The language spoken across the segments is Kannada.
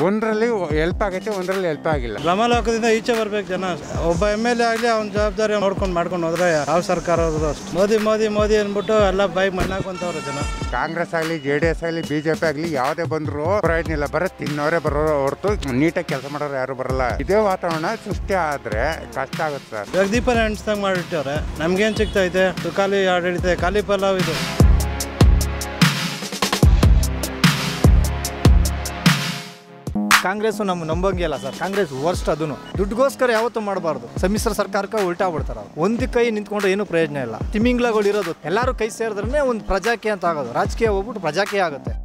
ಒಂದರಲ್ಲಿ ಹೆಲ್ಪ್ ಆಗೈತೆ ಒಂದರಲ್ಲಿ ಹೆಲ್ಪ್ ಆಗಿಲ್ಲ ಭ್ರಮಲೋಕದಿಂದ ಈಚೆ ಬರ್ಬೇಕು ಜನ ಒಬ್ಬ ಎಮ್ ಎಲ್ ಎ ಆಗಲಿ ಅವ್ನ ಜವಾಬ್ದಾರಿ ನೋಡ್ಕೊಂಡು ಮಾಡ್ಕೊಂಡು ಹೋದ್ರೆ ಯಾವ ಸರ್ಕಾರ ಹೋದ್ರು ಅಷ್ಟು ಮೋದಿ ಮೋದಿ ಮೋದಿ ಅಂದ್ಬಿಟ್ಟು ಎಲ್ಲ ಬೈ ಮಣ್ಣಾಕೊಂತವ್ರೆ ಜನ ಕಾಂಗ್ರೆಸ್ ಆಗಲಿ ಜೆ ಡಿ ಎಸ್ ಆಗಲಿ ಬಿ ಜೆ ಪಿ ಆಗಲಿ ಯಾವುದೇ ಬಂದರೂ ಪ್ರಯೋಜನ ಇಲ್ಲ ಬರೀ ತಿನ್ನೋರೇ ಬರೋರು ಹೊರತು ನೀಟಾಗಿ ಕೆಲಸ ಮಾಡೋರು ಯಾರು ಬರಲ್ಲ ಇದೇ ವಾತಾವರಣ ಸೃಷ್ಟಿ ಆದರೆ ಕಷ್ಟ ಆಗುತ್ತೆ ಸರ್ ಇವಾಗ ದೀಪನ ಎಣಿಸ್ದಂಗೆ ಮಾಡಿಟ್ಟವ್ರೆ ನಮ್ಗೇನು ಸಿಗ್ತೈತೆ ಖಾಲಿ ಆಡಳಿತ ಖಾಲಿ ಪಲಾವ್ ಇದು ಕಾಂಗ್ರೆಸ್ಸು ನಮ್ಮ ನಂಬಂಗೆ ಇಲ್ಲ ಸರ್ ಕಾಂಗ್ರೆಸ್ ವರ್ಸ್ಟ್ ಅದನ್ನು ದುಡ್ಡುಗೋಸ್ಕರ ಯಾವತ್ತೂ ಮಾಡಬಾರ್ದು ಸಮ್ಮಿಶ್ರ ಸರ್ಕಾರಕ್ಕೆ ಉಲ್ಟಾ ಬಿಡ್ತಾರ ಒಂದು ಕೈ ನಿಂತ್ಕೊಂಡು ಏನು ಪ್ರಯೋಜನ ಇಲ್ಲ ತಿಮಿಂಗ್ಲಗಳು ಇರೋದು ಎಲ್ಲರೂ ಕೈ ಸೇರಿದ್ರೆ ಒಂದು ಪ್ರಜಾಕೀಯ ಅಂತ ಆಗೋದು ರಾಜಕೀಯ ಹೋಗ್ಬಿಟ್ಟು ಪ್ರಜಾಕೀಯ ಆಗುತ್ತೆ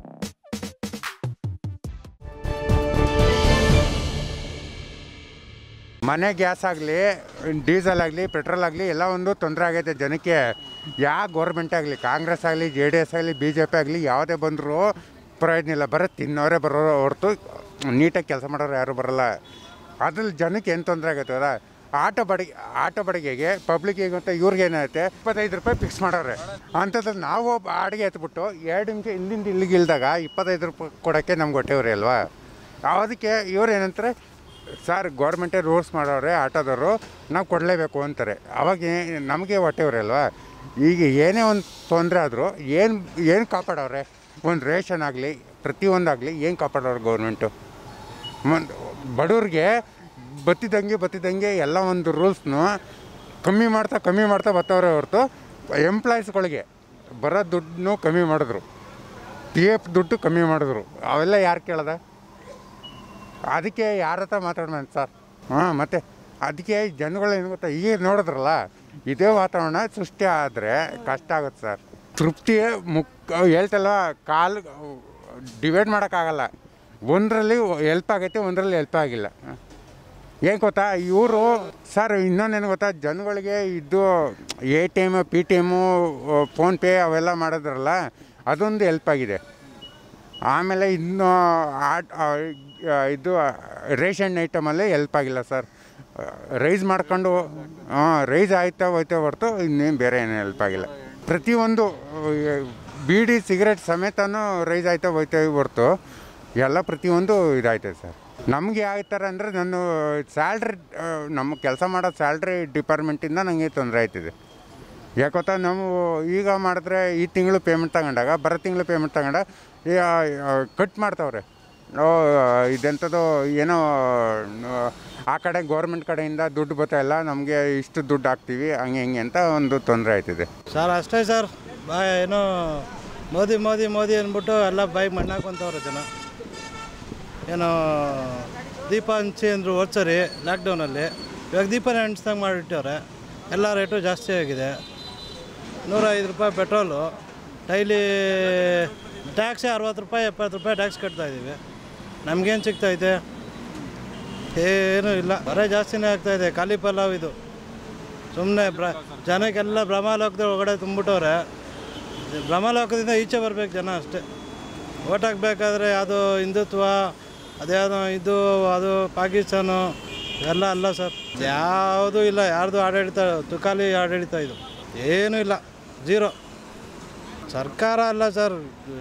ಮನೆ ಗ್ಯಾಸ್ ಆಗಲಿ ಡೀಸೆಲ್ ಆಗಲಿ ಪೆಟ್ರೋಲ್ ಆಗಲಿ ಎಲ್ಲ ಒಂದು ತೊಂದರೆ ಆಗೈತೆ ಜನಕ್ಕೆ ಯಾವ ಗೌರ್ಮೆಂಟ್ ಆಗಲಿ ಕಾಂಗ್ರೆಸ್ ಆಗಲಿ ಜೆ ಡಿ ಎಸ್ ಆಗಲಿ ಬಿ ಜೆ ಪಿ ಆಗಲಿ ಯಾವುದೇ ಬಂದರೂ ಪ್ರಯೋಜನ ಇಲ್ಲ ಬರೀ ತಿನ್ನೋರೇ ಬರೋರು ಹೊರತು ನೀಟಾಗಿ ಕೆಲಸ ಮಾಡೋರು ಯಾರು ಬರಲ್ಲ ಅದ್ರಲ್ಲಿ ಜನಕ್ಕೆ ಏನು ತೊಂದರೆ ಆಗೈತೆ ಅದ ಆಟೋ ಬಾಡಿಗೆ ಆಟೋ ಬಾಡಿಗೆಗೆ ಪಬ್ಲಿಕ್ಕಿಗೆ ಅಂತ ಇವ್ರಿಗೆ ಏನಾಗುತ್ತೆ ಇಪ್ಪತ್ತೈದು ರೂಪಾಯಿ ಫಿಕ್ಸ್ ಮಾಡೋರೆ ಅಂಥದ್ದು ನಾವು ಬಾಡಿಗೆ ಎತ್ಬಿಟ್ಟು ಎರಡು ನಿಮಿಷ ಇಲ್ಲಿಂದ ಇಲ್ಲಿಗೆ ಇಲ್ದಾಗ ಇಪ್ಪತ್ತೈದು ರೂಪಾಯಿ ಕೊಡೋಕ್ಕೆ ನಮ್ಗೆ ಹೊಟ್ಟೆವ್ರಿ ಅಲ್ವಾ ಅದಕ್ಕೆ ಇವ್ರು ಏನಂತಾರೆ ಸರ್ ಗೌರ್ಮೆಂಟೇ ರೂಲ್ಸ್ ಮಾಡೋರೆ ಆಟೋದವರು ನಾವು ಕೊಡಲೇಬೇಕು ಅಂತಾರೆ ಅವಾಗ ಏ- ನಮಗೆ ಹೊಟ್ಟೆವ್ರಿ ಅಲ್ವಾ ಈಗ ಏನೇ ಒಂದು ತೊಂದರೆ ಆದರೂ ಏನು ಏನು ಕಾಪಾಡವ್ರೆ ಒಂದು ರೇಷನ್ ಆಗಲಿ ಪ್ರತಿಯೊಂದಾಗಲಿ ಏನು ಕಾಪಾಡೋರು ಗೌರ್ಮೆಂಟು ಒಂದು ಬಡವ್ರಿಗೆ ಬತ್ತಿದಂಗೆ ಬತ್ತಿದಂಗೆ ಎಲ್ಲ ಒಂದು ರೂಲ್ಸ್ನು ಕಮ್ಮಿ ಮಾಡ್ತಾ ಕಮ್ಮಿ ಮಾಡ್ತಾ ಬರ್ತಾವ್ರೆ ಹೊರತು ಎಂಪ್ಲಾಯೀಸ್ಗಳಿಗೆ ಬರೋ ದುಡ್ಡನ್ನು ಕಮ್ಮಿ ಮಾಡಿದ್ರು ಪಿ ಎಫ್ ದುಡ್ಡು ಕಮ್ಮಿ ಮಾಡಿದ್ರು ಅವೆಲ್ಲ ಯಾರು ಕೇಳದ ಅದಕ್ಕೆ ಯಾರ ಹತ್ರ ಮಾತಾಡೋಣ ಸರ್ ಹಾಂ ಮತ್ತು ಅದಕ್ಕೆ ಜನಗಳು ಏನು ಗೊತ್ತಾ ಈಗ ನೋಡಿದ್ರಲ್ಲ ಇದೇ ವಾತಾವರಣ ಸೃಷ್ಟಿ ಆದರೆ ಕಷ್ಟ ಆಗುತ್ತೆ ಸರ್ ತೃಪ್ತಿ ಮುಕ್ ಹೇಳ್ತಲ್ಲ ಕಾಲು ಡಿವೈಡ್ ಮಾಡೋಕ್ಕಾಗಲ್ಲ ಒಂದರಲ್ಲಿ ಹೆಲ್ಪ್ ಆಗೈತೆ ಒಂದರಲ್ಲಿ ಹೆಲ್ಪ್ ಆಗಿಲ್ಲ ಏನು ಗೊತ್ತಾ ಇವರು ಸರ್ ಇನ್ನೊಂದೇನು ಗೊತ್ತಾ ಜನಗಳಿಗೆ ಇದು A T M P T M PhonePe ಅವೆಲ್ಲ ಮಾಡಿದ್ರಲ್ಲ ಅದೊಂದು ಹೆಲ್ಪ್ ಆಗಿದೆ ಆಮೇಲೆ ಇನ್ನು ಆಟ್ ಆ, ಇದು ರೇಷನ್ ಐಟಮಲ್ಲಿ ಹೆಲ್ಪ್ ಆಗಿಲ್ಲ ಸರ್ ರೈಸ್ ಮಾಡ್ಕೊಂಡು ಹಾಂ ರೈಸ್ ಆಯ್ತಾ ಹೋಯ್ತಾ ಹೊರತು ಇನ್ನೇನು ಬೇರೆ ಏನು ಹೆಲ್ಪ್ ಆಗಿಲ್ಲ ಪ್ರತಿಯೊಂದು ಆ, ಬೀಡಿ ಸಿಗರೇಟ್ ಸಮೇತನೂ ರೈಸ್ ಆಯ್ತಾ ಹೋಯ್ತಾ ಹೊರತು ಎಲ್ಲ ಪ್ರತಿಯೊಂದು ಇದಾಯ್ತದೆ ಸರ್ ನಮಗೆ ಯಾವ ಥರ ಅಂದರೆ ನನ್ನ ಸ್ಯಾಲ್ರಿ ನಮ್ಮ ಕೆಲಸ ಮಾಡೋ ಸ್ಯಾಲ್ರಿ ಡಿಪಾರ್ಟ್ಮೆಂಟಿಂದ ನನಗೆ ತೊಂದರೆ ಆಯ್ತಿದೆ ಯಾಕೊತ್ತಾ ನಾವು ಈಗ ಮಾಡಿದ್ರೆ ಈ ತಿಂಗಳು ಪೇಮೆಂಟ್ ತಗೊಂಡಾಗ ಬರೋ ತಿಂಗಳು ಪೇಮೆಂಟ್ ತಗೊಂಡ ಕಟ್ ಮಾಡ್ತಾವ್ರೆ ಓ ಇದೆಂಥದ್ದು ಏನೋ ಆ ಕಡೆ ಗೌರ್ಮೆಂಟ್ ಕಡೆಯಿಂದ ದುಡ್ಡು ಬರ್ತಾ ಇಲ್ಲ ನಮಗೆ ಇಷ್ಟು ದುಡ್ಡು ಹಾಕ್ತೀವಿ ಹಂಗೆ ಹಿಂಗೆ ಅಂತ ಒಂದು ತೊಂದರೆ ಆಯ್ತಿದೆ ಸರ್ ಅಷ್ಟೇ ಸರ್ ಬಾ ಏನೋ ಮೋದಿ ಮೋದಿ ಮೋದಿ ಅಂದ್ಬಿಟ್ಟು ಎಲ್ಲ ಬೈಕ್ ಮಣ್ಣಾಕೊಂತವ್ರೆ ಜನ ಏನೋ ದೀಪ ಹಂಚಿ ಅಂದರು ಹೋದ್ಸರಿ ಲಾಕ್ಡೌನಲ್ಲಿ ಇವಾಗ ದೀಪನ ಹಂಚ್ದಂಗೆ ಮಾಡಿಟ್ಟವ್ರೆ ಎಲ್ಲ ರೇಟು ಜಾಸ್ತಿ ಆಗಿದೆ ನೂರ ಐದು ರೂಪಾಯಿ ಪೆಟ್ರೋಲು ಡೈಲಿ ಟ್ಯಾಕ್ಸೇ ಅರವತ್ತು ರೂಪಾಯಿ ಎಪ್ಪತ್ತು ರೂಪಾಯಿ ಟ್ಯಾಕ್ಸ್ ಕಟ್ತಾ ಇದ್ದೀವಿ ನಮಗೇನು ಸಿಗ್ತೈತೆ ಏನೂ ಇಲ್ಲ ಬರೇ ಜಾಸ್ತಿನೇ ಆಗ್ತಾಯಿದೆ ಖಾಲಿ ಪಲಾವ್ ಇದು ಸುಮ್ಮನೆ ಬ್ರ ಜನಕ್ಕೆಲ್ಲ ಭ್ರಮಾಲೋಕದ ಒಳಗಡೆ ತುಂಬಿಟ್ಟವ್ರೆ ಭ್ರಮಾಲೋಕದಿಂದ ಈಚೆ ಬರ್ಬೇಕು ಜನ ಅಷ್ಟೇ ಓಟ್ ಹಾಕ್ಬೇಕಾದ್ರೆ ಯಾವುದೋ ಹಿಂದುತ್ವ ಅದ್ಯಾವುದೋ ಇದು ಅದು ಪಾಕಿಸ್ತಾನ ಎಲ್ಲ ಅಲ್ಲ ಸರ್ ಯಾವುದೂ ಇಲ್ಲ ಯಾರ್ದು ಆಡಳಿತ ತುಕಾಲಿ ಆಡಳಿತ ಇದು ಏನೂ ಇಲ್ಲ ಜೀರೋ ಸರ್ಕಾರ ಅಲ್ಲ ಸರ್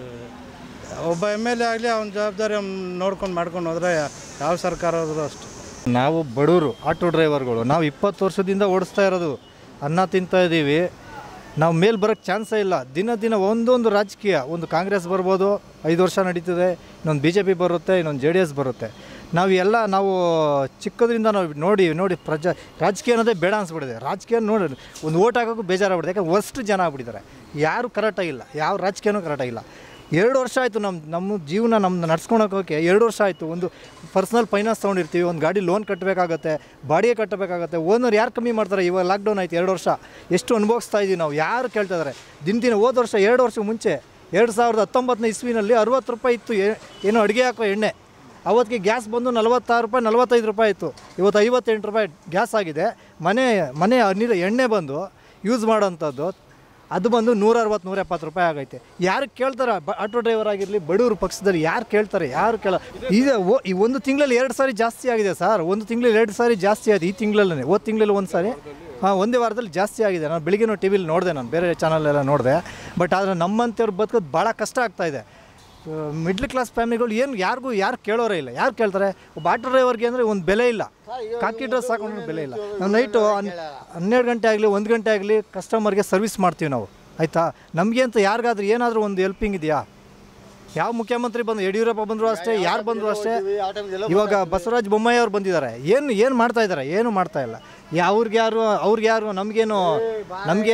ಒಬ್ಬ ಎಮ್ ಎಲ್ ಎ ಆಗಲಿ ಅವ್ನ ಜವಾಬ್ದಾರಿ ಅವ್ನು ನೋಡ್ಕೊಂಡು ಮಾಡ್ಕೊಂಡು ಹೋದ್ರೆ ಯಾವ ಸರ್ಕಾರ ಹೋದ್ರು ಅಷ್ಟೆ ನಾವು ಬಡವರು ಆಟೋ ಡ್ರೈವರ್ಗಳು ನಾವು ಇಪ್ಪತ್ತು ವರ್ಷದಿಂದ ಓಡಿಸ್ತಾ ಇರೋದು ಅನ್ನ ತಿಂತಾ ಇದ್ದೀವಿ ನಾವು ಮೇಲೆ ಬರೋಕ್ಕೆ ಚಾನ್ಸೇ ಇಲ್ಲ ದಿನ ದಿನ ಒಂದೊಂದು ರಾಜಕೀಯ ಒಂದು ಕಾಂಗ್ರೆಸ್ ಬರ್ಬೋದು ಐದು ವರ್ಷ ನಡೀತದೆ ಇನ್ನೊಂದು ಬಿ ಜೆ ಪಿ ಬರುತ್ತೆ ಇನ್ನೊಂದು ಜೆ ಡಿ ಎಸ್ ಬರುತ್ತೆ ನಾವು ಎಲ್ಲ ನಾವು ಚಿಕ್ಕದ್ರಿಂದ ನಾವು ನೋಡಿ ನೋಡಿ ಪ್ರಜಾ ರಾಜಕೀಯ ಅನ್ನೋದೇ ಬೇಡ ಅನ್ಸ್ಬಿಟ್ಟಿದೆ ರಾಜಕೀಯ ನೋಡಿ ಒಂದು ಓಟ್ ಹಾಕೋಕ್ಕೂ ಬೇಜಾರಾಗ್ಬಿಟ್ಟಿದೆ ಯಾಕಂದ್ರೆ ಅಷ್ಟು ಜನ ಆಗ್ಬಿಟ್ಟಿದ್ದಾರೆ ಯಾರು ಕರೆಕ್ಟಾಗಿಲ್ಲ ಯಾವ ರಾಜಕೀಯನೂ ಕರೆಕ್ಟಾಗಿಲ್ಲ ಎರಡು ವರ್ಷ ಆಯಿತು ನಮ್ಮ ನಮ್ಮ ಜೀವನ ನಮ್ಮನ್ನ ನಡ್ಸ್ಕೊಳಕ್ಕೆ ಹೋಗಿ ಎರಡು ವರ್ಷ ಆಯಿತು ಒಂದು ಪರ್ಸ್ನಲ್ ಫೈನಾನ್ಸ್ ತೊಗೊಂಡಿರ್ತೀವಿ ಒಂದು ಗಾಡಿ ಲೋನ್ ಕಟ್ಟಬೇಕಾಗತ್ತೆ ಬಾಡಿಗೆ ಕಟ್ಟಬೇಕಾಗತ್ತೆ ಓನರ್ ಯಾರು ಕಮ್ಮಿ ಮಾಡ್ತಾರೆ ಇವಾಗ ಲಾಕ್ಡೌನ್ ಆಯ್ತು ಎರಡು ವರ್ಷ ಎಷ್ಟು ಅನುಭವಿಸ್ತಾ ಇದ್ದೀವಿ ನಾವು ಯಾರು ಕೇಳ್ತಾ ಇದ್ದಾರೆ ದಿನ ದಿನ ಹೋದ ವರ್ಷ ಎರಡು ವರ್ಷ ಮುಂಚೆ ಎರಡು ಸಾವಿರದ ಹತ್ತೊಂಬತ್ತನೇ ಇಸ್ವಿನಲ್ಲಿ ಅರುವತ್ತು ರೂಪಾಯಿ ಇತ್ತು ಏ- ಏನೋ ಅಡುಗೆ ಹಾಕೋ ಎಣ್ಣೆ ಅವತ್ತಿಗೆ ಗ್ಯಾಸ್ ಬಂದು ನಲವತ್ತಾರು ರೂಪಾಯಿ ನಲವತ್ತೈದು ರೂಪಾಯಿ ಇತ್ತು ಇವತ್ತು ಐವತ್ತೆಂಟು ರೂಪಾಯಿ ಗ್ಯಾಸ್ ಆಗಿದೆ ಮನೆ ಮನೆ ನೀರು ಎಣ್ಣೆ ಬಂದು ಯೂಸ್ ಮಾಡೋಂಥದ್ದು ಅದು ಬಂದು ನೂರ ಅರವತ್ತು ನೂರ ಎಪ್ಪತ್ತು ರೂಪಾಯಿ ಆಗೈತೆ ಯಾರು ಕೇಳ್ತಾರೆ ಬ ಆಟೋ ಡ್ರೈವರ್ ಆಗಿರಲಿ ಬಡವರು ಪಕ್ಷದಲ್ಲಿ ಯಾರು ಕೇಳ್ತಾರೆ ಯಾರು ಕೇಳ ಈಗ ಓ ಈ ಒಂದು ತಿಂಗಳಲ್ಲಿ ಎರಡು ಸಾರಿ ಜಾಸ್ತಿ ಆಗಿದೆ ಸರ್ ಒಂದು ತಿಂಗಳಲ್ಲಿ ಎರಡು ಸಾರಿ ಜಾಸ್ತಿ ಆಗಿದೆ ಈ ತಿಂಗಳಲ್ಲೇ ಹೋದ ತಿಂಗಳಲ್ಲಿ ಒಂದು ಸಾರಿ ಹಾಂ ಒಂದೇ ವಾರದಲ್ಲಿ ಜಾಸ್ತಿ ಆಗಿದೆ ನಾನು ಬೆಳಿಗ್ಗೆನೂ ಟಿ ವಿಲಿ ನೋಡಿದೆ ನಾನು ಬೇರೆ ಚಾನಲೆಲ್ಲ ನೋಡಿದೆ ಬಟ್ ಆದರೆ ನಮ್ಮಂಥವ್ರು ಬದುಕೋದು ಭಾಳ ಕಷ್ಟ ಆಗ್ತಾ ಇದೆ ಮಿಡ್ಲ್ ಕ್ಲಾಸ್ ಫ್ಯಾಮಿಲಿಗಳು ಏನು ಯಾರಿಗೂ ಯಾರು ಕೇಳೋರೇ ಇಲ್ಲ ಯಾರು ಕೇಳ್ತಾರೆ ಒಬ್ಬ ಆಟೋ ಡ್ರೈವರ್ಗೆ ಅಂದರೆ ಒಂದು ಬೆಲೆ ಇಲ್ಲ ಕಾಕಿ ಡ್ರೆಸ್ ಹಾಕೊಂಡು ಬೆಲೆ ಇಲ್ಲ ನಾವು ನೈಟು ಹನ್ನೆರಡು ಗಂಟೆ ಆಗಲಿ ಒಂದು ಗಂಟೆ ಆಗಲಿ ಕಸ್ಟಮರ್ಗೆ ಸರ್ವಿಸ್ ಮಾಡ್ತೀವಿ ನಾವು ಆಯಿತಾ ನಮಗೆ ಅಂತ ಯಾರಿಗಾದ್ರೂ ಏನಾದರೂ ಒಂದು ಹೆಲ್ಪಿಂಗ್ ಇದೆಯಾ ಯಾವ ಮುಖ್ಯಮಂತ್ರಿ ಬಂದು ಯಡಿಯೂರಪ್ಪ ಬಂದರು ಅಷ್ಟೇ ಯಾರು ಬಂದರು ಅಷ್ಟೇ ಇವಾಗ ಬಸವರಾಜ ಬೊಮ್ಮಾಯಿ ಅವ್ರು ಬಂದಿದ್ದಾರೆ ಏನು ಏನು ಮಾಡ್ತಾ ಇದ್ದಾರೆ ಏನು ಮಾಡ್ತಾ ಇಲ್ಲ ಅವ್ರಿಗೆ ಯಾರು ಅವ್ರಿಗೆ ಯಾರು ನಮಗೇನು ನಮಗೆ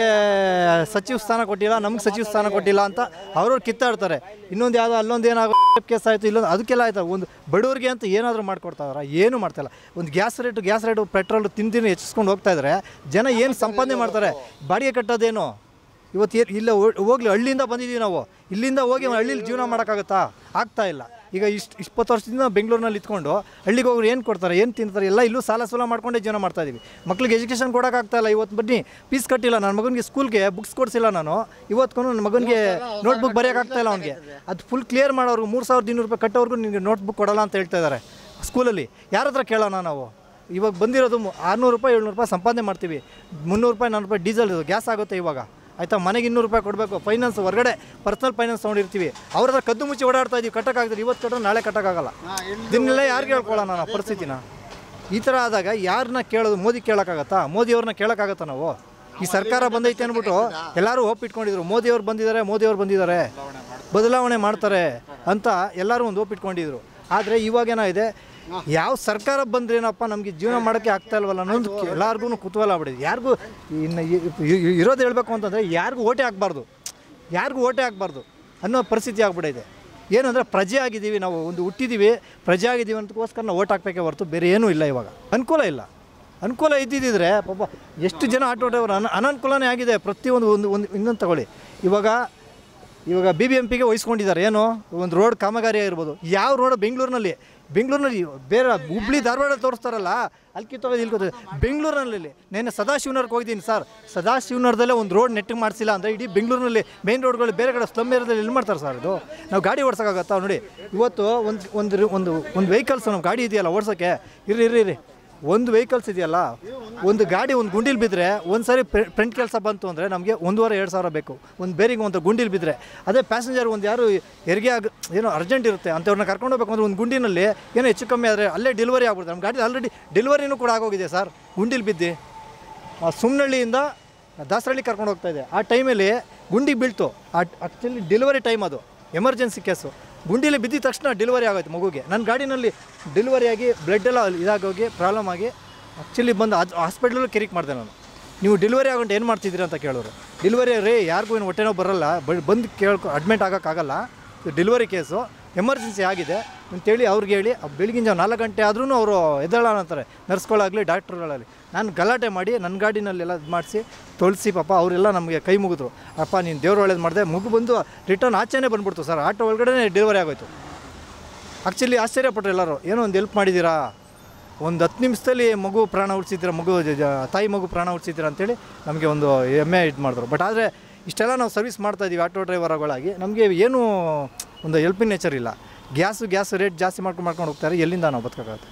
ಸಚಿವ ಸ್ಥಾನ ಕೊಟ್ಟಿಲ್ಲ ನಮ್ಗೆ ಸಚಿವ ಸ್ಥಾನ ಕೊಟ್ಟಿಲ್ಲ ಅಂತ ಅವ್ರವ್ರು ಕಿತ್ತಾಡ್ತಾರೆ ಇನ್ನೊಂದು ಯಾವುದೋ ಅಲ್ಲೊಂದು ಏನಾಗೋ ಕೇಸ್ ಆಯಿತು ಇಲ್ಲೊಂದು ಅದಕ್ಕೆಲ್ಲ ಆಯ್ತು ಒಂದು ಬಡವರಿಗೆ ಅಂತ ಏನಾದರೂ ಮಾಡ್ಕೊಡ್ತಾವ್ರ ಏನು ಮಾಡ್ತಾಯಿಲ್ಲ ಒಂದು gas rate gas rate petrol ತಿಂದು ತಿಂದು ಹೆಚ್ಚಿಸ್ಕೊಂಡು ಹೋಗ್ತಾ ಇದ್ದಾರೆ ಜನ ಏನು ಸಂಪಾದನೆ ಮಾಡ್ತಾರೆ ಬಾಡಿಗೆ ಕಟ್ಟೋದೇನು ಇವತ್ತು ಏ- ಇಲ್ಲ ಹೋ- ಹೋಗ್ಲಿ ಹಳ್ಳಿಯಿಂದ ಬಂದಿದ್ದೀವಿ ನಾವು ಇಲ್ಲಿಂದ ಹೋಗಿ ಹಳ್ಳಿಲಿ ಜೀವನ ಮಾಡೋಕ್ಕಾಗತ್ತಾ ಆಗ್ತಾ ಇಲ್ಲ ಈಗ ಇಷ್ಟು ಇಪ್ಪತ್ತು ವರ್ಷದಿಂದ ಬೆಂಗಳೂರಿನಲ್ಲಿ ಇತ್ಕೊಂಡು ಹಳ್ಳಿಗೆ ಹೋಗ್ರು ಏನು ಕೊಡ್ತಾರೆ ಏನು ತಿಂತಾರೆ ಎಲ್ಲ ಇಲ್ಲೂ ಸಾಲ ಸೂಲ ಮಾಡ್ಕೊಂಡೇ ಜೀವನ ಮಾಡ್ತಾ ಇದೀವಿ ಮಕ್ಳಿಗೆ ಎಜುಕೇಷನ್ ಕೊಡೋಕ್ಕಾಗ್ತಾ ಇಲ್ಲ ಇವತ್ತು ಬನ್ನಿ ಫೀಸ್ ಕಟ್ಟಿಲ್ಲ ನನ್ನ ಮಗನಿಗೆ ಸ್ಕೂಲ್ಗೆ ಬುಕ್ಸ್ ಕೊಡಿಸಿಲ್ಲ ನಾನು ಇವತ್ತು ನನ್ನ ಮಗನಿಗೆ ನೋಟ್ಬುಕ್ ಬರೆಯೋಕ್ಕಾಗ್ತಾ ಇಲ್ಲ ಅವನಿಗೆ ಅದು ಫುಲ್ ಕ್ಲಿಯರ್ ಮಾಡೋರು ಮೂರು ಸಾವಿರದ ಇನ್ನೂರು ರೂಪಾಯಿ ಕಟ್ಟೋರ್ಗು ನಿನಗೆ ನೋಟ್ಬುಕ್ ಕೊಡಲ್ಲ ಅಂತ ಹೇಳ್ತಾ ಇದ್ದಾರೆ ಸ್ಕೂಲಲ್ಲಿ ಯಾರ ಹತ್ರ ಕೇಳೋಣ ನಾವು ಇವಾಗ ಬಂದಿರೋದು ಮು- ಆರುನೂರು ರೂಪಾಯಿ ಏಳ್ನೂರು ರೂಪಾಯಿ ಸಂಪಾದನೆ ಮಾಡ್ತೀವಿ ಮುನ್ನೂರು ರೂಪಾಯಿ ನಾನ್ನೂರು ರೂಪಾಯಿ ಡೀಸೆಲ್ ಗ್ಯಾಸ್ ಆಗುತ್ತೆ ಇವಾಗ ಆಯಿತಾ ಮನೆಗೆ ಇನ್ನೂರು ರೂಪಾಯಿ ಕೊಡಬೇಕು ಫೈನಾನ್ಸ್ ಹೊರಗಡೆ ಪರ್ಸನಲ್ ಫೈನಾನ್ಸ್ ತೊಗೊಂಡಿರ್ತೀವಿ ಅವ್ರ ಹತ್ರ ಕದ್ದು ಮುಚ್ಚಿ ಓಡಾಡ್ತಾ ಇದೀವಿ ಕಟ್ಟಕ್ಕಾಗ್ತದೆ ಇವತ್ತು ಕಟ್ಟರೆ ನಾಳೆ ಕಟ್ಟಕ್ಕಾಗಲ್ಲ ಇದನ್ನೆಲ್ಲ ಯಾರಿಗೆ ಹೇಳ್ಕೊಳ್ಳೋಣ ನಾವು ಪರಿಸ್ಥಿತಿನ ಈ ಥರ ಆದಾಗ ಯಾರನ್ನ ಕೇಳೋದು ಮೋದಿ ಕೇಳೋಕ್ಕಾಗತ್ತಾ ಮೋದಿಯವ್ರನ್ನ ಕೇಳೋಕ್ಕಾಗತ್ತಾ ನಾವು ಈ ಸರ್ಕಾರ ಬಂದೈತೆ ಅಂದ್ಬಿಟ್ಟು ಎಲ್ಲರೂ ಹೋಪ್ ಇಟ್ಕೊಂಡಿದ್ರು ಮೋದಿಯವ್ರು ಬಂದಿದ್ದಾರೆ ಮೋದಿಯವ್ರು ಬಂದಿದ್ದಾರೆ ಬದಲಾವಣೆ ಮಾಡ್ತಾರೆ ಅಂತ ಎಲ್ಲರೂ ಒಂದು ಹೋಪ್ ಇಟ್ಕೊಂಡಿದ್ರು ಆದರೆ ಇವಾಗೇನಾಗಿದೆ ಯಾವ ಸರ್ಕಾರ ಬಂದ್ರೇನಪ್ಪ ನಮಗೆ ಜೀವನ ಮಾಡೋಕ್ಕೆ ಆಗ್ತಾ ಇಲ್ವಲ್ಲ ಅನ್ನೋದು ಎಲ್ಲರಿಗೂ ಕುತೂಹಲ ಆಗ್ಬಿಟ್ಟಿದೆ ಯಾರಿಗೂ ಇನ್ನು ಇ- ಇ- ಇ- ಇರೋದು ಹೇಳಬೇಕು ಅಂತಂದರೆ ಯಾರಿಗೂ ಓಟೆ ಆಗಬಾರ್ದು ಯಾರಿಗೂ ಓಟೆ ಆಗಬಾರ್ದು ಅನ್ನೋ ಪರಿಸ್ಥಿತಿ ಆಗ್ಬಿಟ್ಟಿದೆ ಏನಂದರೆ ಪ್ರಜೆ ಆಗಿದ್ದೀವಿ ನಾವು ಒಂದು ಹುಟ್ಟಿದ್ದೀವಿ ಪ್ರಜೆ ಆಗಿದ್ದೀವಿ ಅಂತಕ್ಕೋಸ್ಕರ ನಾವು ಓಟ್ ಹಾಕ್ಬೇಕೇ ಹೊರತು ಬೇರೆ ಏನೂ ಇಲ್ಲ ಇವಾಗ ಅನುಕೂಲ ಇಲ್ಲ ಅನುಕೂಲ ಇದ್ದಿದ್ದಿದ್ರೆ ಪಾಪ ಎಷ್ಟು ಜನ ಆಟೋ ಡ್ರೈವರ್ ಅನ ಅನನುಕೂಲನೇ ಆಗಿದೆ ಪ್ರತಿಯೊಂದು ಒಂದು ಒಂದು ಇನ್ನೊಂದು ತಗೊಳ್ಳಿ ಇವಾಗ ಇವಾಗ ಬಿ ಬಿ ಎಂ ಪಿಗೆ ವಹಿಸ್ಕೊಂಡಿದ್ದಾರೆ ಏನು ಒಂದು ರೋಡ್ ಕಾಮಗಾರಿ ಆಗಿರ್ಬೋದು ಯಾವ ರೋಡ್ ಬೆಂಗಳೂರಿನಲ್ಲಿ ಬೆಂಗಳೂರಿನಲ್ಲಿ ಬೇರೆ ಹುಬ್ಳಿ ಧಾರವಾಡ ತೋರಿಸ್ತಾರಲ್ಲ ಅಲ್ಲಿ ಕಿತ್ತೋಗೋದು ಇಲ್ಲಿ ಕೂತದೆ ಬೆಂಗಳೂರಿನಲ್ಲಿ ನೆನ್ನೆ ಸದಾಶಿವನರ್ಗೆ ಹೋಗಿದ್ದೀನಿ ಸರ್ ಸದಾಶಿವನಗರದಲ್ಲೇ ಒಂದು ರೋಡ್ ನೆಟ್ಟಿಗೆ ಮಾಡಿಸಿಲ್ಲ ಅಂದರೆ ಇಡೀ ಬೆಂಗಳೂರಿನಲ್ಲಿ ಮೇನ್ ರೋಡ್ಗಳು ಬೇರೆ ಕಡೆ ಸ್ಲಮ್ ಏರಿಯಾದಲ್ಲಿ ಎಲ್ಲಿ ಮಾಡ್ತಾರೆ ಸರ್ ಇದು ನಾವು ಗಾಡಿ ಓಡ್ಸೋಕ್ಕಾಗತ್ತಾ ನೋಡಿ ಇವತ್ತು ಒಂದು ಒಂದು ಒಂದು ಒಂದು ವೆಹಿಕಲ್ಸ್ ನಮ್ಮ ಗಾಡಿ ಇದೆಯಲ್ಲ ಓಡ್ಸೋಕ್ಕೆ ಇರ್ರಿ ಇರ್ರಿ ಇರ್ರಿ ಒಂದು ವೆಹಿಕಲ್ಸ್ ಇದೆಯಲ್ಲ ಒಂದು ಗಾಡಿ ಒಂದು ಗುಂಡಿಲಿ ಬಿದ್ದರೆ ಒಂದು ಸಾರಿ ಫ್ರಂಟ್ ಕೆಲಸ ಬಂತು ಅಂದರೆ ನಮಗೆ ಒಂದೂವರೆ ಎರಡು ಸಾವಿರ ಬೇಕು ಒಂದು ಬೇರಿಗೆ ಒಂದು ಗುಂಡಿಲಿ ಬಿದ್ದರೆ ಅದೇ ಪ್ಯಾಸೆಂಜರ್ ಒಂದು ಯಾರು ಹೆರಿಗೆ ಆಗ ಏನೋ ಅರ್ಜೆಂಟ್ ಇರುತ್ತೆ ಅಂಥವ್ರನ್ನ ಕರ್ಕೊಂಡು ಹೋಗ್ಬೇಕು ಅಂದ್ರೆ ಒಂದು ಗುಂಡಿನಲ್ಲಿ ಏನೋ ಹೆಚ್ಚು ಕಮ್ಮಿ ಆದರೆ ಅಲ್ಲೇ ಡೆಲಿವರಿ ಆಗ್ಬಿಡುತ್ತೆ ನಮ್ಮ ಗಾಡಿ ಆಲ್ರೆಡಿ ಡೆಲಿವರಿನೂ ಕೂಡ ಆಗೋಗಿದೆ ಸರ್ ಗುಂಡಿಲಿ ಬಿದ್ದು ಆ ಸುಮ್ನಹಳ್ಳಿಯಿಂದ ದಾಸರಳ್ಳಿ ಕರ್ಕೊಂಡು ಹೋಗ್ತಾ ಇದೆ ಆ ಟೈಮಲ್ಲಿ ಗುಂಡಿಗೆ ಬೀಳ್ತು ಆ ಆ್ಯಕ್ಚುಲಿ ಡೆಲಿವರಿ ಟೈಮ್ ಅದು ಎಮರ್ಜೆನ್ಸಿ ಕೇಸು ಗುಂಡಿಲಿ ಬಿದ್ದಿದ ತಕ್ಷಣ ಡೆಲಿವರಿ ಆಗೋಯ್ತು ಮಗುಗೆ ನನ್ನ ಗಾಡಿನಲ್ಲಿ ಡೆಲಿವರಿ ಆಗಿ ಬ್ಲಡ್ ಎಲ್ಲ ಇದಾಗೋಗಿ ಪ್ರಾಬ್ಲಮ್ ಆಗಿ ಆ್ಯಕ್ಚುಲಿ ಬಂದು ಅದು ಹಾಸ್ಪಿಟ್ಲಲ್ಲೂ ಕಿರಿಕ್ ಮಾಡಿದೆ ನಾನು ನೀವು ಡೆಲಿವರಿ ಆಗೊಂಡು ಏನು ಮಾಡ್ತಿದ್ದೀರಿ ಅಂತ ಕೇಳೋರು ಡೆಲಿವರಿ ರೇ ಯಾರಿಗೂ ಏನು ಹೊಟ್ಟೆನೋ ಬರಲ್ಲ ಬ ಬಂದು ಕೇಳ್ಕೊ ಅಡ್ಮಿಟ್ ಆಗೋಕ್ಕಾಗಲ್ಲ ಇದು ಡೆಲಿವರಿ ಕೇಸು ಎಮರ್ಜೆನ್ಸಿ ಆಗಿದೆ ಅಂತೇಳಿ ಅವ್ರಿಗೆ ಹೇಳಿ ಆ ಬೆಳಗಿನ ಜಾವ ನಾಲ್ಕು ಗಂಟೆ ಆದ್ರೂ ಅವರು ಎದ್ದೇಳ ಅಂತಾರೆ ನರ್ಸ್ಗಳಾಗಲಿ ಡಾಕ್ಟ್ರುಗಳಾಗಲಿ ನಾನು ಗಲಾಟೆ ಮಾಡಿ ನನ್ನ ಗಾಡಿನಲ್ಲೆಲ್ಲ ಇದು ಮಾಡಿಸಿ ತೊಳಸಿ ಪಾಪ ಅವರೆಲ್ಲ ನಮಗೆ ಕೈ ಮುಗಿದ್ರು ಅಪ್ಪ ನೀನು ದೇವ್ರು ಒಳ್ಳೇದು ಮಾಡಿದೆ ಮಗು ಬಂದು ರಿಟರ್ನ್ ಆಚೆನೇ ಬಂದ್ಬಿಡ್ತು ಸರ್ ಆಟೋ ಒಳಗಡೆ ಡೆಲಿವರಿ ಆಗೋಯ್ತು ಆ್ಯಕ್ಚುಲಿ ಆಶ್ಚರ್ಯಪಟ್ಟರು ಎಲ್ಲರೂ ಏನೋ ಒಂದು ಹೆಲ್ಪ್ ಮಾಡಿದ್ದೀರಾ ಒಂದು ಹತ್ತು ನಿಮಿಷದಲ್ಲಿ ಮಗು ಪ್ರಾಣ ಉಳಿಸಿದ್ದೀರಾ ಮಗು ಜ- ಜ- ತಾಯಿ ಮಗು ಪ್ರಾಣ ಉಳಿಸಿದ್ದೀರಾ ಅಂತೇಳಿ ನಮಗೆ ಒಂದು ಹೆಮ್ಮೆ ಇದು ಮಾಡಿದ್ರು ಬಟ್ ಆದರೆ ಇಷ್ಟೆಲ್ಲ ನಾವು ಸರ್ವಿಸ್ ಮಾಡ್ತಾ ಇದ್ದೀವಿ ಆಟೋ ಡ್ರೈವರ್ಗಳಾಗಿ ನಮಗೆ ಏನೂ ಒಂದು ಹೆಲ್ಪಿಂಗ್ ನೇಚರ್ ಇಲ್ಲ ಗ್ಯಾಸು ಗ್ಯಾಸ್ ರೇಟ್ ಜಾಸ್ತಿ ಮಾಡ್ಕೊಂಡು ಮಾಡ್ಕೊಂಡು ಹೋಗ್ತಾರೆ ಎಲ್ಲಿಂದ ನಾವು ಬದುಕೋಕ್ಕಾಗುತ್ತೆ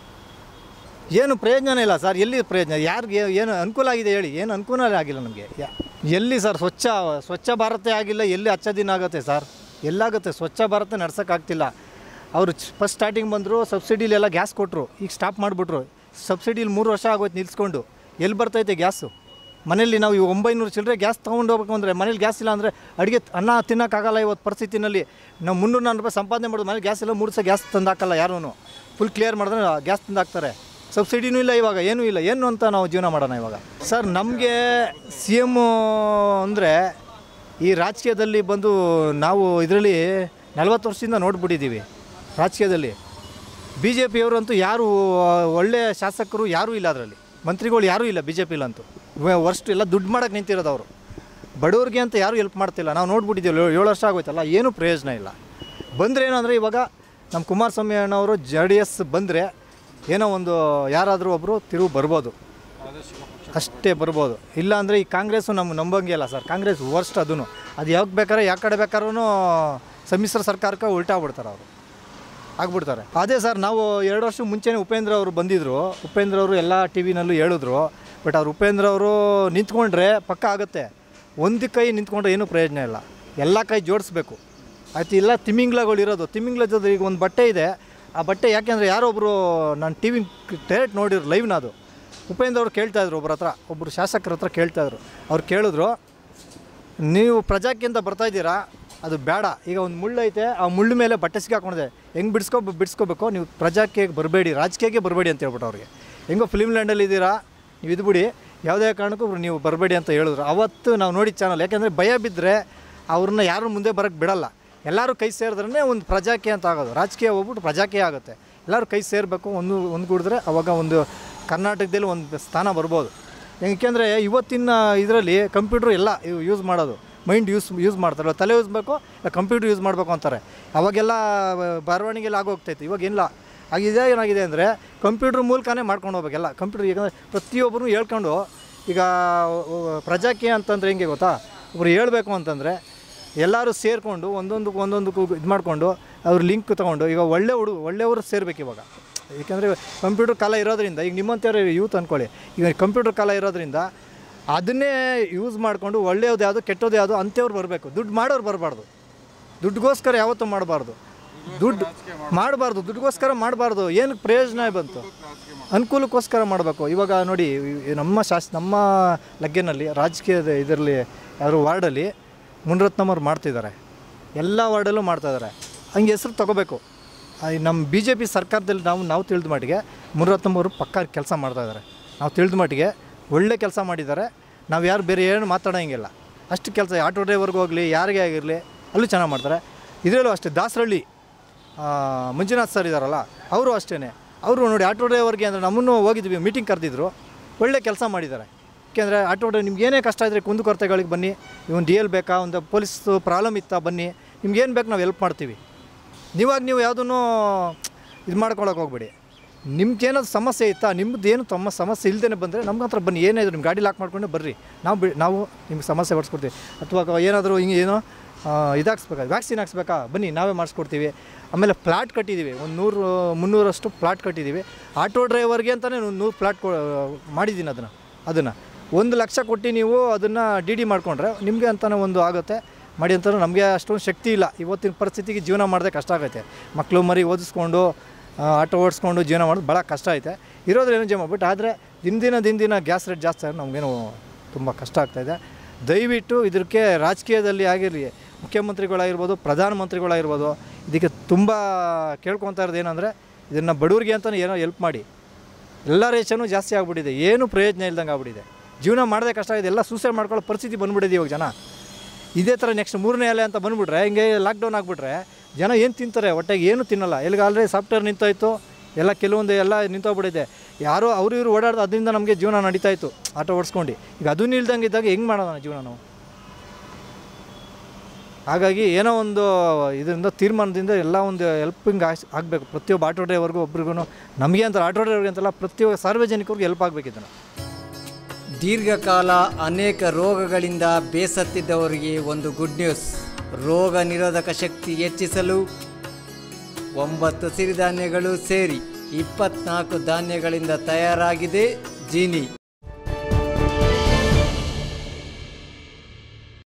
ಏನು ಪ್ರಯೋಜನ ಇಲ್ಲ ಸರ್ ಎಲ್ಲಿ ಪ್ರಯೋಜನ ಯಾರಿಗೆ ಏನು ಅನುಕೂಲ ಆಗಿದೆ ಹೇಳಿ ಏನು ಅನುಕೂಲ ಆಗಿಲ್ಲ ನಮಗೆ ಯಾ- ಎಲ್ಲಿ ಸರ್ ಸ್ವಚ್ಛ ಸ್ವಚ್ಛ ಭಾರತ ಆಗಿಲ್ಲ ಎಲ್ಲಿ ಹಚ್ಚ ದಿನ ಆಗುತ್ತೆ ಸರ್ ಎಲ್ಲಾಗುತ್ತೆ ಸ್ವಚ್ಛ ಭಾರತ ನಡ್ಸೋಕ್ಕಾಗ್ತಿಲ್ಲ ಅವರು ಫಸ್ಟ್ ಸ್ಟಾರ್ಟಿಂಗ್ ಬಂದರು ಸಬ್ಸಿಡಿಲೆಲ್ಲ ಗ್ಯಾಸ್ ಕೊಟ್ಟರು ಈಗ ಸ್ಟಾಪ್ ಮಾಡಿಬಿಟ್ರು ಸಬ್ಸಿಡಿಲಿ ಮೂರು ವರ್ಷ ಆಗೋಯ್ತು ನಿಲ್ಸ್ಕೊಂಡು ಎಲ್ಲಿ ಬರ್ತೈತೆ ಗ್ಯಾಸು ಮನೇಲಿ ನಾವು ಈ ಒಂಬೈನೂರು ಚಿಲ್ಲರೆ ಗ್ಯಾಸ್ ತೊಗೊಂಡು ಹೋಗ್ಬೇಕು ಅಂದರೆ ಮನೇಲಿ ಗ್ಯಾಸ್ ಇಲ್ಲ ಅಂದರೆ ಅಡುಗೆ ಅನ್ನ ತಿನ್ನೋಕ್ಕಾಗಲ್ಲ ಇವತ್ತು ಪರಿಸ್ಥಿತಿನಲ್ಲಿ ನಾವು ಮುನ್ನೂರು ನಾನ್ನೂರು ರೂಪಾಯಿ ಸಂಪಾದನೆ ಮಾಡೋದು ಮನೇಲಿ ಗ್ಯಾಸ್ ಇಲ್ಲ ಮೂರು ಸಹ ಗ್ಯಾಸ್ ತಂದಾಕಲ್ಲ ಯಾರೂ ಫುಲ್ ಕ್ಲಿಯರ್ ಮಾಡಿದ್ರೆ ಗ್ಯಾಸ್ ತಂದಾಕ್ತಾರೆ ಸಬ್ಸಿಡಿನೂ ಇಲ್ಲ ಇವಾಗ ಏನೂ ಇಲ್ಲ ಏನು ಅಂತ ನಾವು ಜೀವನ ಮಾಡೋಣ ಇವಾಗ ಸರ್ ನಮಗೆ ಸಿ ಎಮ್ಮು ಅಂದರೆ ಈ ರಾಜಕೀಯದಲ್ಲಿ ಬಂದು ನಾವು ಇದರಲ್ಲಿ ನಲ್ವತ್ತು ವರ್ಷದಿಂದ ನೋಡ್ಬಿಟ್ಟಿದ್ದೀವಿ ರಾಜಕೀಯದಲ್ಲಿ ಬಿ ಜೆ ಪಿಯವರಂತೂ ಯಾರು ಒಳ್ಳೆಯ ಶಾಸಕರು ಯಾರೂ ಇಲ್ಲ ಅದರಲ್ಲಿ ಮಂತ್ರಿಗಳು ಯಾರೂ ಇಲ್ಲ ಬಿ ಜೆ ಪಿಲಂತೂ ವರ್ಷ ಎಲ್ಲ ದುಡ್ಡು ಮಾಡೋಕೆ ನಿಂತಿರೋದು ಅವರು ಬಡವ್ರಿಗೆ ಅಂತ ಯಾರೂ ಹೆಲ್ಪ್ ಮಾಡ್ತಿಲ್ಲ ನಾವು ನೋಡ್ಬಿಟ್ಟಿದ್ದೀವಿ ಏಳು ವರ್ಷ ಆಗೋಯ್ತಲ್ಲ ಏನೂ ಪ್ರಯೋಜನ ಇಲ್ಲ ಬಂದರೆ ಏನಂದರೆ ಇವಾಗ ನಮ್ಮ ಕುಮಾರಸ್ವಾಮಿ ಅಣ್ಣವರು ಜೆ ಡಿ ಎಸ್ ಬಂದರೆ ಏನೋ ಒಂದು ಯಾರಾದರೂ ಒಬ್ಬರು ತಿರುವು ಬರ್ಬೋದು ಅಷ್ಟೇ ಬರ್ಬೋದು ಇಲ್ಲ ಅಂದರೆ ಈ ಕಾಂಗ್ರೆಸ್ಸು ನಮ್ಮ ನಂಬಂಗೆ ಇಲ್ಲ ಸರ್ ಕಾಂಗ್ರೆಸ್ ವರ್ಸ್ಟ್ ಅದೂ ಅದು ಯಾವಾಗ ಬೇಕಾದ್ರೆ ಯಾವ ಕಡೆ ಬೇಕಾದ್ರೂ ಸಮ್ಮಿಶ್ರ ಸರ್ಕಾರಕ್ಕೆ ಉಲ್ಟಾ ಬಿಡ್ತಾರೆ ಅವರು ಆಗ್ಬಿಡ್ತಾರೆ ಅದೇ ಸರ್ ನಾವು ಎರಡು ವರ್ಷ ಮುಂಚೆನೇ ಉಪೇಂದ್ರ ಅವರು ಬಂದಿದ್ದರು ಉಪೇಂದ್ರ ಅವರು ಎಲ್ಲ ಟಿ ವಿನಲ್ಲೂ ಹೇಳಿದ್ರು ಬಟ್ ಅವ್ರು ಉಪೇಂದ್ರ ಅವರು ನಿಂತ್ಕೊಂಡ್ರೆ ಪಕ್ಕ ಆಗುತ್ತೆ ಒಂದು ಕೈ ನಿಂತ್ಕೊಂಡ್ರೆ ಏನೂ ಪ್ರಯೋಜನ ಇಲ್ಲ ಎಲ್ಲ ಕೈ ಜೋಡಿಸ್ಬೇಕು ಆಯ್ತು ಇಲ್ಲ ತಿಮಿಂಗ್ಲಗಳು ಇರೋದು ತಿಮಿಂಗ್ಲ ಜೊತೆ ಈಗ ಒಂದು ಬಟ್ಟೆ ಇದೆ ಆ ಬಟ್ಟೆ ಯಾಕೆಂದರೆ ಯಾರೊಬ್ಬರು ನಾನು ಟಿ ವಿ ಡೈರೆಕ್ಟ್ ನೋಡಿದ್ರು ಲೈವ್ನ ಅದು ಉಪೇಂದ್ರ ಅವ್ರು ಕೇಳ್ತಾ ಇದ್ರು ಒಬ್ಬರ ಹತ್ರ ಒಬ್ಬರು ಶಾಸಕರ ಹತ್ರ ಕೇಳ್ತಾ ಇದ್ರು ಅವ್ರು ಕೇಳಿದ್ರು ನೀವು ಪ್ರಜಾಕ್ಕೆ ಅಂತ ಬರ್ತಾ ಇದ್ದೀರಾ ಅದು ಬೇಡ ಈಗ ಒಂದು ಮುಳ್ಳು ಐತೆ ಆ ಮುಳ್ಳು ಮೇಲೆ ಬಟ್ಟೆ ಸಿಗಾಕೊಂಡಿದೆ ಹೆಂಗೆ ಬಿಡಿಸ್ಕೊ ಬಿಡಿಸ್ಕೋಬೇಕು ನೀವು ಪ್ರಜಾಕ್ಕೆ ಬರಬೇಡಿ ರಾಜಕೀಯಕ್ಕೆ ಬರಬೇಡಿ ಅಂತ ಹೇಳ್ಬಿಟ್ಟು ಅವ್ರಿಗೆ ಹೆಂಗೋ ಫಿಲ್ಮ್ ಲ್ಯಾಂಡಲ್ಲಿ ಇದ್ದೀರಾ ನೀವು ಇದ್ಬಿಡಿ ಯಾವುದೇ ಕಾರಣಕ್ಕೂ ನೀವು ಬರಬೇಡಿ ಅಂತ ಹೇಳಿದ್ರು ಅವತ್ತು ನಾವು ನೋಡಿದ ಚಾನಲ್ ಯಾಕೆಂದರೆ ಭಯ ಬಿದ್ದರೆ ಅವ್ರನ್ನ ಯಾರು ಮುಂದೆ ಬರೋಕ್ಕೆ ಬಿಡಲ್ಲ ಎಲ್ಲರೂ ಕೈ ಸೇರಿದ್ರೇ ಒಂದು ಪ್ರಜಾಕೀಯ ಅಂತ ಆಗೋದು ರಾಜಕೀಯ ಹೋಗ್ಬಿಟ್ಟು ಪ್ರಜಾಕೀಯ ಆಗುತ್ತೆ ಎಲ್ಲರೂ ಕೈ ಸೇರಬೇಕು ಒಂದು ಒಂದುಗೂಡಿದ್ರೆ ಅವಾಗ ಒಂದು ಕರ್ನಾಟಕದಲ್ಲಿ ಒಂದು ಸ್ಥಾನ ಬರ್ಬೋದು ಯಾಕೆಂದರೆ ಇವತ್ತಿನ ಇದರಲ್ಲಿ ಕಂಪ್ಯೂಟ್ರ್ ಎಲ್ಲ ಯೂಸ್ ಮಾಡೋದು ಮೈಂಡ್ ಯೂಸ್ ಯೂಸ್ ಮಾಡ್ತಾರೆ ತಲೆ ಯೂಸ್ ಬೇಕು ಕಂಪ್ಯೂಟರ್ ಯೂಸ್ ಮಾಡಬೇಕು ಅಂತಾರೆ ಅವಾಗೆಲ್ಲ ಬರವಣಿಗೆಲ್ಲ ಆಗೋಗ್ತೈತೆ ಇವಾಗ ಇಲ್ಲ ಆಗಿದೆ ಏನಾಗಿದೆ ಅಂದರೆ ಕಂಪ್ಯೂಟ್ರ್ ಮೂಲಕನೇ ಮಾಡ್ಕೊಂಡು ಹೋಗ್ಬೇಕೆಲ್ಲ ಕಂಪ್ಯೂಟರ್ ಯಾಕಂದರೆ ಪ್ರತಿಯೊಬ್ಬರು ಹೇಳ್ಕೊಂಡು ಈಗ ಪ್ರಜಾಕೀಯ ಅಂತಂದರೆ ಹೆಂಗೆ ಗೊತ್ತಾ ಒಬ್ರು ಹೇಳಬೇಕು ಅಂತಂದರೆ ಎಲ್ಲರೂ ಸೇರಿಕೊಂಡು ಒಂದೊಂದು ಒಂದೊಂದು ಇದು ಮಾಡಿಕೊಂಡು ಅವ್ರ ಲಿಂಕ್ ತೊಗೊಂಡು ಈಗ ಒಳ್ಳೆ ಹುಡು ಒಳ್ಳೆಯವರು ಸೇರ್ಬೇಕು ಇವಾಗ ಏಕೆಂದರೆ ಕಂಪ್ಯೂಟರ್ ಕಾಲ ಇರೋದ್ರಿಂದ ಈಗ ನಿಮ್ಮಂಥವ್ರು ಯೂತ್ ಅಂದ್ಕೊಳ್ಳಿ ಈಗ ಕಂಪ್ಯೂಟರ್ ಕಾಲ ಇರೋದ್ರಿಂದ ಅದನ್ನೇ ಯೂಸ್ ಮಾಡಿಕೊಂಡು ಒಳ್ಳೆಯದು ಯಾವುದು ಕೆಟ್ಟದ್ದು ಯಾವುದು ಅಂಥವ್ರು ಬರಬೇಕು ದುಡ್ಡು ಮಾಡೋರು ಬರಬಾರ್ದು ದುಡ್ಡುಗೋಸ್ಕರ ಯಾವತ್ತೂ ಮಾಡಬಾರ್ದು ದುಡ್ಡು ಮಾಡಬಾರ್ದು ದುಡ್ಡುಗೋಸ್ಕರ ಮಾಡಬಾರ್ದು ಏನಕ್ಕೆ ಪ್ರಯೋಜನ ಬಂತು ಅನುಕೂಲಕ್ಕೋಸ್ಕರ ಮಾಡಬೇಕು ಇವಾಗ ನೋಡಿ ಈ ನಮ್ಮ ಶಾಸ್ ನಮ್ಮ ಲಗ್ಗೆನಲ್ಲಿ ರಾಜಕೀಯದ ಇದರಲ್ಲಿ ಯಾರು ವಾರ್ಡಲ್ಲಿ ಮುನ್ರತ್ನಮ್ಮವ್ರು ಮಾಡ್ತಿದ್ದಾರೆ ಎಲ್ಲ ವಾರ್ಡಲ್ಲೂ ಮಾಡ್ತಾಯಿದ್ದಾರೆ ಹಂಗೆ ಹೆಸ್ರು ತಗೋಬೇಕು ಆ, ಈ ನಮ್ಮ ಬಿ ಜೆ ಪಿ ಸರ್ಕಾರದಲ್ಲಿ ನಾವು ನಾವು ತಿಳಿದ ಮಟ್ಟಿಗೆ ಮುನ್ರತ್ನಮ್ಮವರು ಪಕ್ಕ ಕೆಲಸ ಮಾಡ್ತಾಯಿದ್ದಾರೆ ನಾವು ತಿಳಿದ ಮಟ್ಟಿಗೆ ಒಳ್ಳೆ ಕೆಲಸ ಮಾಡಿದ್ದಾರೆ ನಾವು ಯಾರು ಬೇರೆ ಏನು ಮಾತಾಡೋಂಗಿಲ್ಲ ಅಷ್ಟು ಕೆಲಸ ಆಟೋ ಡ್ರೈವರ್ಗೆ ಹೋಗಲಿ ಯಾರಿಗೇ ಆಗಿರಲಿ ಅಲ್ಲೂ ಚೆನ್ನಾಗಿ ಮಾಡ್ತಾರೆ ಇದರಲ್ಲೂ ಅಷ್ಟೇ ದಾಸರಳ್ಳಿ ಆ, ಮಂಜುನಾಥ್ ಸರ್ ಇದ್ದಾರಲ್ಲ ಅವರು ಅಷ್ಟೇ ಅವರು ನೋಡಿ ಆಟೋ ಡ್ರೈವರ್ಗೆ ಅಂದರೆ ನಮ್ಮನ್ನು ಹೋಗಿದ್ವಿ ಮೀಟಿಂಗ್ ಕರೆದಿದ್ರು ಒಳ್ಳೆ ಕೆಲಸ ಮಾಡಿದ್ದಾರೆ ಯಾಕೆಂದರೆ ಆಟೋ ಡ್ರೈವರ್ ನಿಮ್ಗೆ ಏನೇ ಕಷ್ಟ ಇದ್ದರೆ ಕುಂದುಕೊರತೆಗಳಿಗೆ ಬನ್ನಿ ಒಂದು ಡಿ ಎಲ್ ಬೇಕಾ ಒಂದು ಪೊಲೀಸ್ ಪ್ರಾಬ್ಲಮ್ ಇತ್ತಾ ಬನ್ನಿ ನಿಮ್ಗೆ ಏನು ಬೇಕು ನಾವು ಹೆಲ್ಪ್ ಮಾಡ್ತೀವಿ ನೀವಾಗ ನೀವು ಯಾವುದನ್ನು ಇದು ಮಾಡ್ಕೊಳಕ್ಕೆ ಹೋಗ್ಬೇಡಿ ನಿಮ್ಗೆ ಏನಾದ್ರು ಸಮಸ್ಯೆ ಇತ್ತಾ ನಿಮ್ದು ಏನು ತಮ್ಮ ಸಮಸ್ಯೆ ಇಲ್ಲದೇ ಬಂದರೆ ನಮ್ಮ ಹತ್ರ ಬನ್ನಿ ಏನೇ ಇದ್ರು ನಿಮ್ಮ ಗಾಡಿ ಲಾಕ್ ಮಾಡ್ಕೊಂಡು ಬರ್ರಿ ನಾವು ಬಿ ನಾವು ನಿಮ್ಗೆ ಸಮಸ್ಯೆ ಹೊಡ್ಸ್ಕೊಡ್ತೀವಿ ಅಥವಾ ಏನಾದರೂ ಹಿಂಗೆ ಏನೋ ಆ, ಇದಾಕ್ಸ್ಬೇಕಾ ವ್ಯಾಕ್ಸಿನ್ ಹಾಕ್ಸ್ಬೇಕಾ ಬನ್ನಿ ನಾವೇ ಮಾಡಿಸ್ಕೊಡ್ತೀವಿ ಆಮೇಲೆ ಪ್ಲಾಟ್ ಕಟ್ಟಿದ್ದೀವಿ ಒಂದು ನೂರು ಮುನ್ನೂರಷ್ಟು ಪ್ಲಾಟ್ ಕಟ್ಟಿದ್ದೀವಿ ಆಟೋ ಡ್ರೈವರ್ಗೆ ಅಂತಲೇ ಒಂದು ನೂರು ಪ್ಲಾಟ್ ಕೊ ಮಾಡಿದ್ದೀನಿ ಅದನ್ನು ಅದನ್ನು ಒಂದು ಲಕ್ಷ ಕೊಟ್ಟು ನೀವು ಅದನ್ನು ಡಿ ಡಿ ಮಾಡಿಕೊಂಡ್ರೆ ನಿಮಗೆ ಅಂತಲೇ ಒಂದು ಆಗುತ್ತೆ ಮಾಡಿ ಅಂತಾರೆ ನಮಗೆ ಅಷ್ಟೊಂದು ಶಕ್ತಿ ಇಲ್ಲ ಇವತ್ತಿನ ಪರಿಸ್ಥಿತಿಗೆ ಜೀವನ ಮಾಡೋದೇ ಕಷ್ಟ ಆಗೈತೆ ಮಕ್ಕಳು ಮರಿ ಓದಿಸ್ಕೊಂಡು ಆ, ಆಟೋ ಓಡಿಸ್ಕೊಂಡು ಜೀವನ ಮಾಡೋದು ಭಾಳ ಕಷ್ಟ ಐತೆ ಇರೋದ್ರೇನು ಜಮ ಬಟ್ ಆದರೆ ದಿನ ದಿನ ದಿನ ದಿನ ಗ್ಯಾಸ್ ರೇಟ್ ಜಾಸ್ತಿ ಆದ್ರೆ ನಮಗೇನು ತುಂಬ ಕಷ್ಟ ಆಗ್ತಾಯಿದೆ ದಯವಿಟ್ಟು ಇದಕ್ಕೆ ರಾಜಕೀಯದಲ್ಲಿ ಆಗಿರಲಿ ಮುಖ್ಯಮಂತ್ರಿಗಳಾಗಿರ್ಬೋದು ಪ್ರಧಾನಮಂತ್ರಿಗಳಾಗಿರ್ಬೋದು ಇದಕ್ಕೆ ತುಂಬ ಕೇಳ್ಕೊತಾ ಇರೋದು ಏನಂದರೆ ಇದನ್ನು ಬಡವ್ರಿಗೆ ಅಂತಲೇ ಏನೋ ಹೆಲ್ಪ್ ಮಾಡಿ ಎಲ್ಲ ರೇಷನು ಜಾಸ್ತಿ ಆಗ್ಬಿಟ್ಟಿದೆ ಏನು ಪ್ರಯೋಜನ ಇಲ್ದಂಗೆ ಆಗ್ಬಿಟ್ಟಿದೆ ಜೀವನ ಮಾಡೋದೇ ಕಷ್ಟ ಆಗಿದೆ ಎಲ್ಲ ಸೂಸೈಡ್ ಮಾಡ್ಕೊಳ್ಳೋ ಪರಿಸ್ಥಿತಿ ಬಂದ್ಬಿಟ್ಟಿದೆ ಇವಾಗ ಜನ ಇದೇ ಥರ ನೆಕ್ಸ್ಟ್ ಮೂರನೇ ಅಲೆ ಅಂತ ಬಂದ್ಬಿಟ್ರೆ ಹಿಂಗೆ ಲಾಕ್ಡೌನ್ ಆಗಿಬಿಟ್ರೆ ಜನ ಏನು ತಿಂತಾರೆ ಹೊಟ್ಟೆಗೆ ಏನು ತಿನ್ನಲ್ಲ ಎಲ್ಲಿಗೆ ಆಲ್ರೆಡಿ ಸಾಫ್ಟ್ವೇರ್ ನಿಂತೋಯ್ತು ಎಲ್ಲ ಕೆಲವೊಂದು ಎಲ್ಲ ನಿಂತೋಗ್ಬಿಟ್ಟಿದೆ ಯಾರೋ ಅವರು ಇವರು ಓಡಾಡ್ದು ಅದರಿಂದ ನಮಗೆ ಜೀವನ ನಡೀತಾ ಇತ್ತು ಆಟೋ ಓಡಿಸ್ಕೊಂಡು ಈಗ ಅದನ್ನು ಇಲ್ದಂಗೆ ಇದ್ದಾಗ ಹೆಂಗೆ ಮಾಡೋಣ ಜೀವನ ನಾವು ಹಾಗಾಗಿ ಏನೋ ಒಂದು ಇದರಿಂದ ತೀರ್ಮಾನದಿಂದ ಎಲ್ಲ ಒಂದು ಹೆಲ್ಪಿಂಗ್ ಆಗಬೇಕು ಪ್ರತಿಯೊಬ್ಬ ಆಟೋ ಡ್ರೈವರ್ಗೂ ಒಬ್ರಿಗೂ ನಮಗೆ ಅಂತ ಆಟೋ ಡ್ರೈವರ್ಗೆ ಅಂತಲ್ಲ ಪ್ರತಿಯೊಬ್ಬ ಸಾರ್ವಜನಿಕರಿಗೂ ಹೆಲ್ಪ್ ಆಗಬೇಕು ಇದನ್ನು ದೀರ್ಘಕಾಲ ಅನೇಕ ರೋಗಗಳಿಂದ ಬೇಸತ್ತಿದ್ದವರಿಗೆ ಒಂದು ಗುಡ್ ನ್ಯೂಸ್ ರೋಗ ನಿರೋಧಕ ಶಕ್ತಿ ಹೆಚ್ಚಿಸಲು ಒಂಬತ್ತು ಸಿರಿಧಾನ್ಯಗಳು ಸೇರಿ ಇಪ್ಪತ್ನಾಲ್ಕು ಧಾನ್ಯಗಳಿಂದ ತಯಾರಾಗಿದೆ ಜೀನಿ